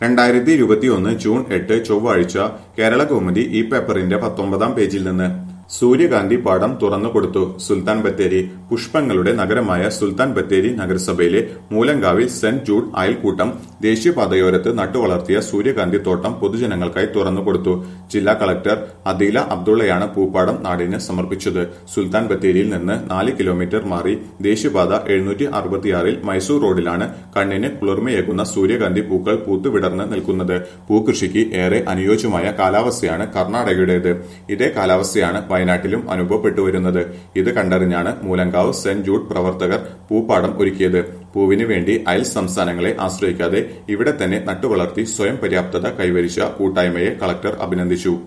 രണ്ടായിരത്തി ഇരുപത്തിയൊന്ന് ജൂൺ എട്ട് ചൊവ്വാഴ്ച കേരള കൗമുദി ഈ പേപ്പറിന്റെ പത്തൊമ്പതാം പേജിൽ നിന്ന് സൂര്യകാന്തി പാടം തുറന്നുകൊടുത്തു സുൽത്താൻ ബത്തേരി പുഷ്പങ്ങളുടെ നഗരമായ സുൽത്താൻ ബത്തേരി നഗരസഭയിലെ മൂലങ്കാവിൽ സെന്റ് ജൂഡ് അയൽക്കൂട്ടം ദേശീയപാതയോരത്ത് നട്ടുവളർത്തിയ സൂര്യകാന്തി തോട്ടം പൊതുജനങ്ങൾക്കായി തുറന്നുകൊടുത്തു ജില്ലാ കളക്ടർ അദീല അബ്ദുള്ളയാണ് പൂപ്പാടം നാടിന് സമർപ്പിച്ചത് സുൽത്താൻ ബത്തേരിയിൽ നിന്ന് നാല് കിലോമീറ്റർ മാറി ദേശീയപാത എഴുന്നൂറ്റി അറുപത്തിയാറിൽ മൈസൂർ റോഡിലാണ് കണ്ണിന് കുളിർമയേകുന്ന സൂര്യകാന്തി പൂക്കൾ പൂത്തുവിടർന്ന് നിൽക്കുന്നത് പൂക്കൃഷിക്ക് ഏറെ അനുയോജ്യമായ കാലാവസ്ഥയാണ് കർണാടകയുടേത് ഇതേ കാലാവസ്ഥയാണ് വയനാട്ടിലും അനുഭവപ്പെട്ടു വരുന്നത് ഇത് കണ്ടറിഞ്ഞാണ് മൂലങ്കാവ് സെന്റ് ജൂഡ് പ്രവർത്തകർ പൂപ്പാടം ഒരുക്കിയത് പൂവിന് വേണ്ടി അയൽ സംസ്ഥാനങ്ങളെ ആശ്രയിക്കാതെ ഇവിടെ തന്നെ നട്ടുവളർത്തി സ്വയം പര്യാപ്തത കൈവരിച്ച കൂട്ടായ്മയെ കളക്ടർ അഭിനന്ദിച്ചു